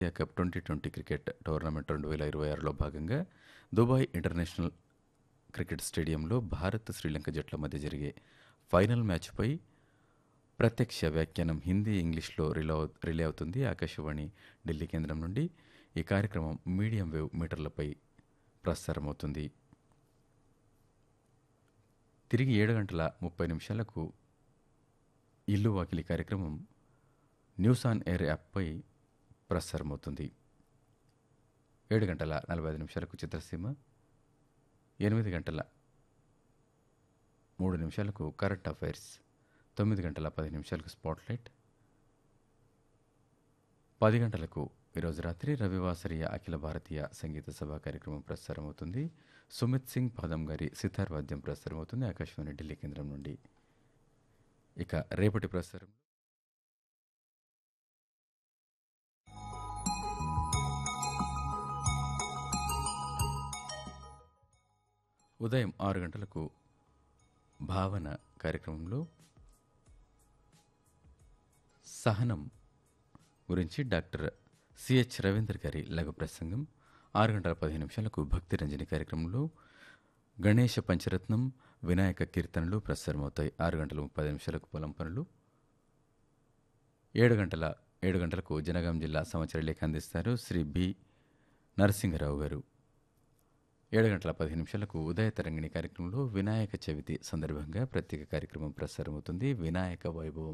Asia cup twenty twenty cricket tournament రెండు వేల ఇరవై ఆరులో భాగంగా దుబాయ్ ఇంటర్నేషనల్ క్రికెట్ స్టేడియంలో భారత్ శ్రీలంక జట్ల మధ్య జరిగే ఫైనల్ మ్యాచ్పై ప్రత్యక్ష వ్యాఖ్యానం హిందీ ఇంగ్లీష్లో రిలే అవు- రిలే అవుతుంది ఆకాశవాణి ఢిల్లీ కేంద్రం నుండి ఈ కార్యక్రమం మీడియం వేవ్ మీటర్లపై ప్రసారమవుతుంది తిరిగి ఏడు గంటల ముప్పై నిమిషాలకు ఇల్లు వాకిలి కార్యక్రమం న్యూస్ ఆన్ ఎయిర్ యాప్పై ప్రసారమవుతుంది ఏడు గంటల నలభై ఐదు నిమిషాలకు చిత్రసీమ ఎనిమిది గంటల మూడు నిమిషాలకు కరెంట్ అఫైర్స్ తొమ్మిది గంటల పది నిమిషాలకు స్పాట్లైట్ పది గంటలకు ఈరోజు రాత్రి రవివాసరియ అఖిల భారతీయ సంగీత సభ కార్యక్రమం ప్రసారమవుతుంది సుమిత్ సింగ్ పాదం గారి సితార్ వాద్యం ప్రసారమవుతుంది ఆకాశవాణి ఢిల్లీ కేంద్రం నుండి ఇక రేపటి ప్రసారం ఉదయం ఆరు గంటలకు భావన కార్యక్రమంలో సహనం గురించి డాక్టర్ సిహెచ్ రవీందర్ గారి లఘు ప్రసంగం ఆరు గంటల పదిహేను నిమిషాలకు భక్తి రంజని కార్యక్రమంలో గణేష పంచరత్నం వినాయక కీర్తనలు ప్రసారమవుతాయి ఆరు గంటల ముప్పై నిమిషాలకు పొలం పనులు ఏడు గంటల ఏడు గంటలకు జనగాం జిల్లా సమాచార లేఖ అందిస్తారు శ్రీ బి నరసింహరావు గారు ఏడు గంటల పదిహేను నిమిషాలకు ఉదయ తరంగిణి కార్యక్రమంలో వినాయక చవితి సందర్భంగా ప్రత్యేక కార్యక్రమం ప్రసారమవుతుంది వినాయక వైభవం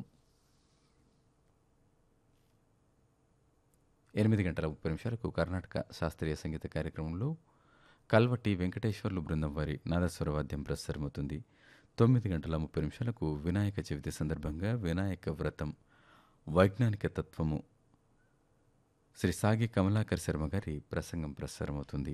ఎనిమిది గంటల ముప్పై నిమిషాలకు కర్ణాటక శాస్త్రీయ సంగీత కార్యక్రమంలో కల్వటి వెంకటేశ్వర్లు బృందం వారి నాదస్వర వాద్యం ప్రసారమవుతుంది తొమ్మిది గంటల ముప్పై నిమిషాలకు వినాయక చవితి సందర్భంగా వినాయక వ్రతం వైజ్ఞానిక తత్వము శ్రీ సాగి కమలాకర్ శర్మ గారి ప్రసంగం ప్రసారమవుతుంది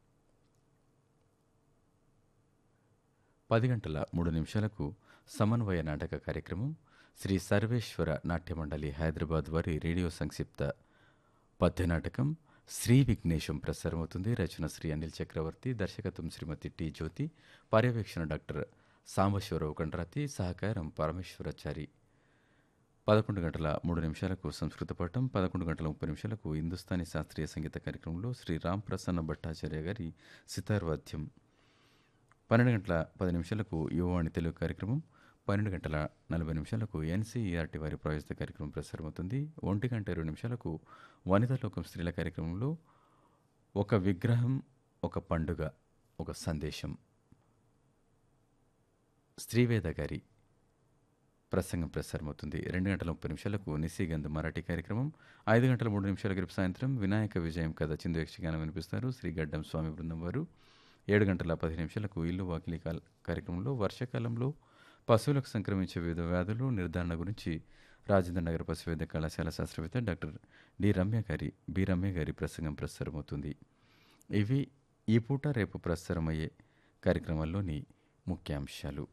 పది గంటల మూడు నిమిషాలకు సమన్వయ నాటక కార్యక్రమం శ్రీ సర్వేశ్వర నాట్య మండలి హైదరాబాద్ వారి రేడియో సంక్షిప్త పద్య నాటకం శ్రీ విఘ్నేశం ప్రసారమవుతుంది రచన శ్రీ అనిల్ చక్రవర్తి దర్శకత్వం శ్రీమతి టి జ్యోతి పర్యవేక్షణ డాక్టర్ సాంబశివరావు కండ్రాతి సహకారం పరమేశ్వరాచారి పదకొండు గంటల మూడు నిమిషాలకు సంస్కృత పాఠం పదకొండు గంటల ముప్పై నిమిషాలకు హిందుస్థానీ శాస్త్రీయ సంగీత కార్యక్రమంలో శ్రీ రామ్ ప్రసన్న భట్టాచార్య గారి సితార్ వాద్యం పన్నెండు గంటల పది నిమిషాలకు యువవాణి తెలుగు కార్యక్రమం పన్నెండు గంటల నలభై నిమిషాలకు ఎన్సీఈఆర్టీ వారి ప్రాయోజిత కార్యక్రమం ప్రసారమవుతుంది ఒంటి గంట ఇరవై నిమిషాలకు వనితా లోకం స్త్రీల కార్యక్రమంలో ఒక విగ్రహం ఒక పండుగ ఒక సందేశం శ్రీవేద గారి ప్రసంగం ప్రసారమవుతుంది రెండు గంటల ముప్పై నిమిషాలకు నిశీగంధ్ మరాఠీ కార్యక్రమం ఐదు గంటల మూడు నిమిషాల రేపు సాయంత్రం వినాయక విజయం కథ చిందు యక్షగానం వినిపిస్తారు శ్రీ గడ్డం స్వామి బృందం వారు ఏడు గంటల పదిహేను నిమిషాలకు ఇల్లు వాకిలి కాల్- కార్యక్రమంలో వర్షాకాలంలో పశువులకు సంక్రమించే వివిధ వ్యాధులు నిర్ధారణ గురించి రాజేంద్ర నగర పశు వైద్య కళాశాల శాస్త్రవేత్త డాక్టర్ డి రమ్య గారి బి రమ్య గారి ప్రసంగం ప్రసారమవుతుంది ఇవి ఈ పూట రేపు ప్రసారమయ్యే కార్యక్రమాల్లోని ముఖ్యాంశాలు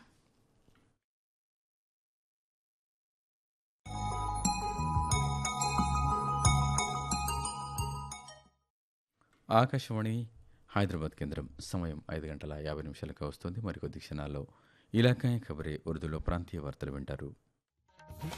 ఆకాశవాణి హైదరాబాద్ కేంద్రం సమయం ఐదు గంటల యాభై నిమిషాలకు వస్తుంది మరికొద్ది క్షణాల్లో ఇలాకాయ ఖబరే ఉర్దూలో ప్రాంతీయ వార్తలు వింటారు